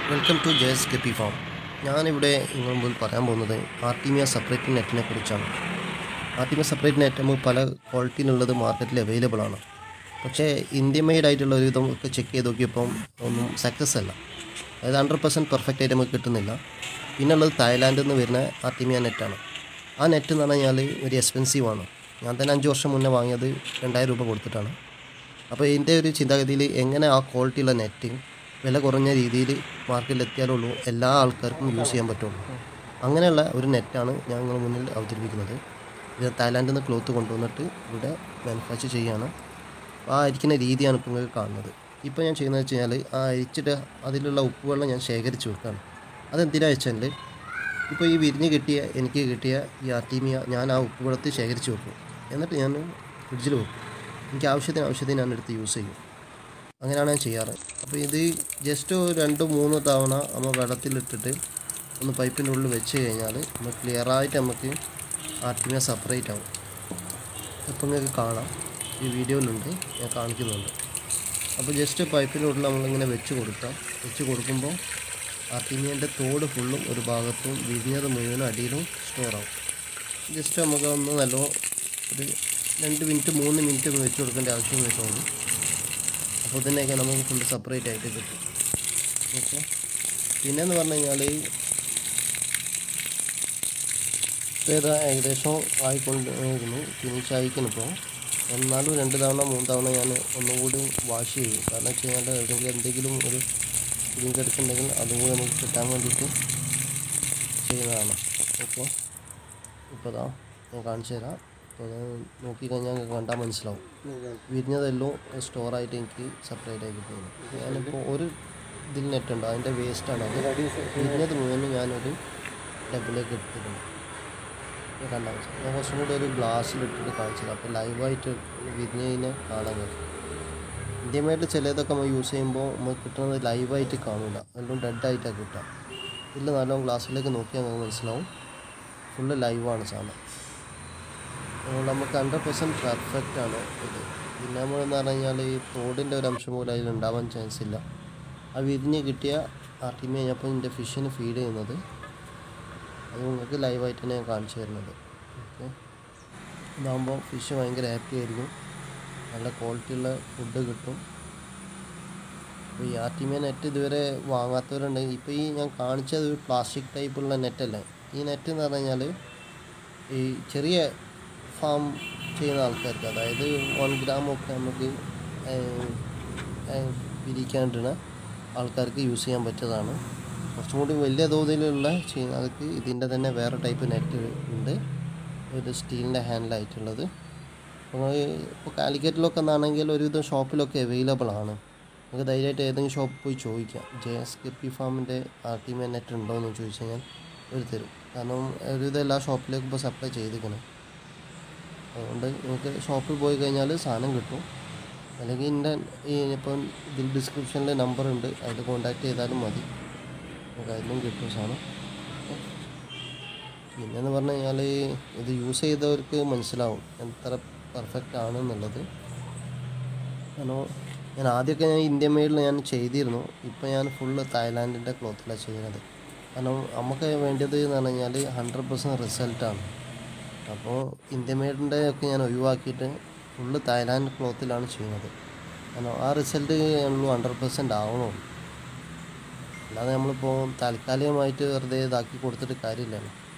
welcome to Jayas KP farm ഞാനിവിടെ നിങ്ങൾ മുമ്പിൽ പറയാൻ പോകുന്നത് ആർട്ടിമിയ സെപ്പറേറ്റ് നെറ്റിനെ കുറിച്ചാണ് ആർട്ടിമിയ സെപ്പറേറ്റ് നെറ്റ് നമുക്ക് പല ക്വാളിറ്റിയിലുള്ളത് മാർക്കറ്റിൽ അവൈലബിൾ ആണ് പക്ഷേ ഇന്ത്യ മെയ്ഡ് ആയിട്ടുള്ള ഒരു ഇതും ഒക്കെ ചെക്ക് ചെയ്ത് നോക്കിയപ്പം ഒന്നും സക്സസ് അല്ല അതായത് ഹൺഡ്രഡ് പെർസെൻറ്റ് പെർഫെക്റ്റ് ആയിട്ട് നമുക്ക് കിട്ടുന്നില്ല പിന്നെ ഉള്ളത് തായ്ലാൻഡിൽ നിന്ന് വരുന്ന ആർട്ടിമിയ നെറ്റാണ് ആ നെറ്റ് എന്ന് പറഞ്ഞാൽ ഒരു എക്സ്പെൻസീവ് ആണ് ഞാൻ തന്നെ അഞ്ച് വർഷം മുന്നേ വാങ്ങിയത് രണ്ടായിരം രൂപ കൊടുത്തിട്ടാണ് അപ്പോൾ എൻ്റെ ഒരു ചിന്താഗതിയിൽ എങ്ങനെ ആ ക്വാളിറ്റിയുള്ള നെറ്റ് വില കുറഞ്ഞ രീതിയിൽ മാർക്കറ്റിൽ എത്തിയാലുള്ളൂ എല്ലാ ആൾക്കാർക്കും യൂസ് ചെയ്യാൻ പറ്റുള്ളൂ അങ്ങനെയുള്ള ഒരു നെറ്റാണ് ഞാൻ നിങ്ങളുടെ മുന്നിൽ അവതരിപ്പിക്കുന്നത് ഇത് തായ്ലാൻഡിൽ നിന്ന് ക്ലോത്ത് കൊണ്ടുവന്നിട്ട് ഇവിടെ മാനുഫാക്ചർ ചെയ്യുകയാണ് അപ്പോൾ ആ അരിക്കുന്ന രീതിയാണ് ഇപ്പോൾ നിങ്ങൾക്ക് കാണുന്നത് ഇപ്പോൾ ഞാൻ ചെയ്യുന്നത് വെച്ച് കഴിഞ്ഞാൽ ആ അരിച്ചിട്ട് അതിലുള്ള ഉപ്പുവെള്ളം ഞാൻ ശേഖരിച്ച് വെക്കുകയാണ് അതെന്തിനാ വെച്ചാൽ ഇപ്പോൾ ഈ വിരിഞ്ഞ് കിട്ടിയ എനിക്ക് കിട്ടിയ ഈ ആർട്ടീമിയ ഞാൻ ആ ഉപ്പ് വെള്ളത്തിൽ ശേഖരിച്ച് വെക്കും എന്നിട്ട് ഞാൻ ഫ്രിഡ്ജിൽ വെക്കും എനിക്ക് ആവശ്യത്തിന് ആവശ്യത്തിന് ഞാൻ എടുത്ത് യൂസ് ചെയ്യും അങ്ങനെയാണ് ഞാൻ ചെയ്യാറ് അപ്പോൾ ഇത് ജസ്റ്റ് ഒരു രണ്ട് മൂന്ന് തവണ നമ്മൾ വെള്ളത്തിലിട്ടിട്ട് ഒന്ന് പൈപ്പിൻ്റെ ഉള്ളിൽ വെച്ച് കഴിഞ്ഞാൽ നമ്മൾ ക്ലിയറായിട്ട് നമുക്ക് ആർട്ടിമിയ സെപ്പറേറ്റ് ആവും ഇപ്പം നിങ്ങൾക്ക് കാണാം ഈ വീഡിയോയിലുണ്ട് ഞാൻ കാണിക്കുന്നുണ്ട് അപ്പോൾ ജസ്റ്റ് പൈപ്പിൻ്റെ ഉള്ളിൽ നമ്മളിങ്ങനെ വെച്ച് കൊടുക്കാം വെച്ച് കൊടുക്കുമ്പോൾ ആർട്ടിമിയൻ്റെ തോട് ഫുള്ളും ഒരു ഭാഗത്തും വിരിഞ്ഞത് മുഴുവനും അടിയിലും സ്റ്റോർ ആവും ജസ്റ്റ് നമുക്ക് ഒന്ന് നല്ല ഒരു രണ്ട് മിനിറ്റ് മൂന്ന് മിനിറ്റ് ഒന്ന് വെച്ച് കൊടുക്കേണ്ട ആവശ്യം വരുന്നുള്ളൂ അപ്പോൾ തന്നെയൊക്കെ നമുക്ക് ഫുള്ള് സെപ്പറേറ്റ് ആയിട്ട് കിട്ടും ഓക്കെ പിന്നെന്ന് പറഞ്ഞു കഴിഞ്ഞാൽ ഇത് ഏകദേശം ആയിക്കൊണ്ടിരുന്നു ഫിനിഷ് ആയിക്കുന്നു ഇപ്പോൾ എന്നാലും രണ്ട് തവണ മൂന്ന് തവണ ഞാൻ ഒന്നും കൂടി വാഷ് ചെയ്യും കാരണം വെച്ച് കഴിഞ്ഞാൽ എവിടെയെങ്കിലും എന്തെങ്കിലും ഒരു ക്രീം കിടക്കുന്നുണ്ടെങ്കിൽ അതും കൂടി നമുക്ക് കിട്ടാൻ വേണ്ടിയിട്ട് ചെയ്യുന്നതാണ് ഓക്കെ ഇപ്പോൾ ഇതാ ഞാൻ കാണിച്ചു തരാം അപ്പോൾ അത് നോക്കിക്കഴിഞ്ഞാൽ നിങ്ങൾക്ക് കണ്ടാൽ മനസ്സിലാവും വിരിഞ്ഞതെല്ലാം സ്റ്റോറായിട്ട് എനിക്ക് സെപ്പറേറ്റ് ആയി കിട്ടുന്നു ഞാനിപ്പോൾ ഒരു ഇതിൽ നെറ്റുണ്ട് അതിൻ്റെ വേസ്റ്റാണ് അത് വിരിഞ്ഞത് മുഴുവനും ഞാനൊരു ഡബിലേക്ക് എടുത്തിട്ടുണ്ട് ഇത് കണ്ടാൽ മനസ്സിലാവും ഞാൻ കുറച്ചും കൂടി ഒരു ഗ്ലാസ്സിലിട്ടിട്ട് കാണിച്ചത് അപ്പോൾ ലൈവായിട്ട് വിരിഞ്ഞതിനെ കാണാൻ കഴിയും ഇന്ത്യമായിട്ട് ചിലതൊക്കെ നമ്മൾ യൂസ് ചെയ്യുമ്പോൾ നമുക്ക് കിട്ടുന്നത് ലൈവായിട്ട് കാണില്ല എല്ലാം ഡെഡായിട്ടാണ് കിട്ടുക ഇതിൽ നല്ലോണം ഗ്ലാസ്സിലേക്ക് നോക്കിയാൽ നമുക്ക് മനസ്സിലാവും ഫുള്ള് ലൈവാണ് സാധനം അതുകൊണ്ട് നമുക്ക് ഹൺഡ്രഡ് പെർസെൻറ്റ് പെർഫെക്റ്റ് ആണ് ഇത് പിന്നെ നമ്മളെന്ന് പറഞ്ഞു കഴിഞ്ഞാൽ ഈ തോടിൻ്റെ ഒരു അംശം പോലും അതിൽ ഉണ്ടാവാൻ ചാൻസ് ഇല്ല ആ വിരിഞ്ഞ് കിട്ടിയ ആർട്ടിമി കഴിഞ്ഞപ്പോൾ എൻ്റെ ഫിഷിന് ഫീഡ് ചെയ്യുന്നത് അത് നിങ്ങൾക്ക് ലൈവായിട്ട് തന്നെ ഞാൻ കാണിച്ചു തരുന്നത് ഓക്കെ ഇതാകുമ്പോൾ ഫിഷ് ഭയങ്കര ഹാപ്പി ആയിരിക്കും നല്ല ക്വാളിറ്റിയുള്ള ഫുഡ് കിട്ടും അപ്പോൾ ഈ ആർട്ടിമിയ നെറ്റ് ഇതുവരെ വാങ്ങാത്തവരുണ്ടെങ്കിൽ ഇപ്പോൾ ഈ ഞാൻ കാണിച്ചത് ഒരു പ്ലാസ്റ്റിക് ടൈപ്പുള്ള നെറ്റല്ലേ ഈ നെറ്റ് എന്ന് പറഞ്ഞു കഴിഞ്ഞാൽ ഈ ചെറിയ ഫാം ചെയ്യുന്ന ആൾക്കാർക്ക് അതായത് വൺ ഗ്രാമൊക്കെ നമുക്ക് വിരിക്കാണ്ടിരുന്ന ആൾക്കാർക്ക് യൂസ് ചെയ്യാൻ പറ്റിയതാണ് കുറച്ചും കൂടി വലിയ തോതിലുള്ള ചെയ്യുന്നവർക്ക് ഇതിൻ്റെ തന്നെ വേറെ ടൈപ്പ് നെറ്റ് ഉണ്ട് ഒരു സ്റ്റീലിൻ്റെ ഹാൻഡിലായിട്ടുള്ളത് അപ്പോൾ ഇപ്പോൾ കാലിക്കറ്റിലൊക്കെ എന്നാണെങ്കിൽ ഒരുവിധം ഷോപ്പിലൊക്കെ അവൈലബിൾ ആണ് നമുക്ക് ധൈര്യമായിട്ട് ഏതെങ്കിലും ഷോപ്പിൽ പോയി ചോദിക്കാം ജെ എസ് കെ പി ഫാമിൻ്റെ ആർട്ടിമെ നെറ്റ് ഉണ്ടോ എന്ന് ചോദിച്ചു കഴിഞ്ഞാൽ അവർ തരും കാരണം ഒരുവിധം എല്ലാ ഷോപ്പിലേക്കും ഇപ്പോൾ സപ്ലൈ ചെയ്തിരിക്കണം അതുകൊണ്ട് നിങ്ങൾക്ക് ഷോപ്പിൽ പോയി കഴിഞ്ഞാൽ സാധനം കിട്ടും അല്ലെങ്കിൽ എൻ്റെ ഈ ഇപ്പം ഇതിൽ ഡിസ്ക്രിപ്ഷനിൽ നമ്പർ ഉണ്ട് അതിൽ കോൺടാക്ട് ചെയ്താലും മതി നമുക്ക് അതിലും കിട്ടും സാധനം പിന്നെന്ന് പറഞ്ഞു കഴിഞ്ഞാൽ ഇത് യൂസ് ചെയ്തവർക്ക് മനസ്സിലാവും എത്ര പെർഫെക്റ്റ് ആണെന്നുള്ളത് കാരണം ഞാൻ ആദ്യമൊക്കെ ഞാൻ ഇന്ത്യൻ മെയ്ഡിൽ ഞാൻ ചെയ്തിരുന്നു ഇപ്പോൾ ഞാൻ ഫുള്ള് തായ്ലാൻഡിൻ്റെ ക്ലോത്തിലാണ് ചെയ്യുന്നത് കാരണം നമുക്ക് വേണ്ടത് എന്ന് പറഞ്ഞു കഴിഞ്ഞാൽ ഹൺഡ്രഡ് പെർസെൻറ്റ് റിസൾട്ടാണ് അപ്പോൾ ഇന്ത്യൻ മെയ്ഡിൻ്റെ ഒക്കെ ഞാൻ ഒഴിവാക്കിയിട്ട് ഫുള്ള് തായ്ലാൻഡ് ക്ലോത്തിലാണ് ചെയ്യുന്നത് കാരണം ആ റിസൾട്ട് ഉള്ളൂ ഹൺഡ്രഡ് പെർസെൻറ്റ് ആവണുള്ളൂ അല്ലാതെ നമ്മളിപ്പോൾ താൽക്കാലികമായിട്ട് വെറുതെ ഇതാക്കി കൊടുത്തിട്ട് കാര്യമില്ലല്ലോ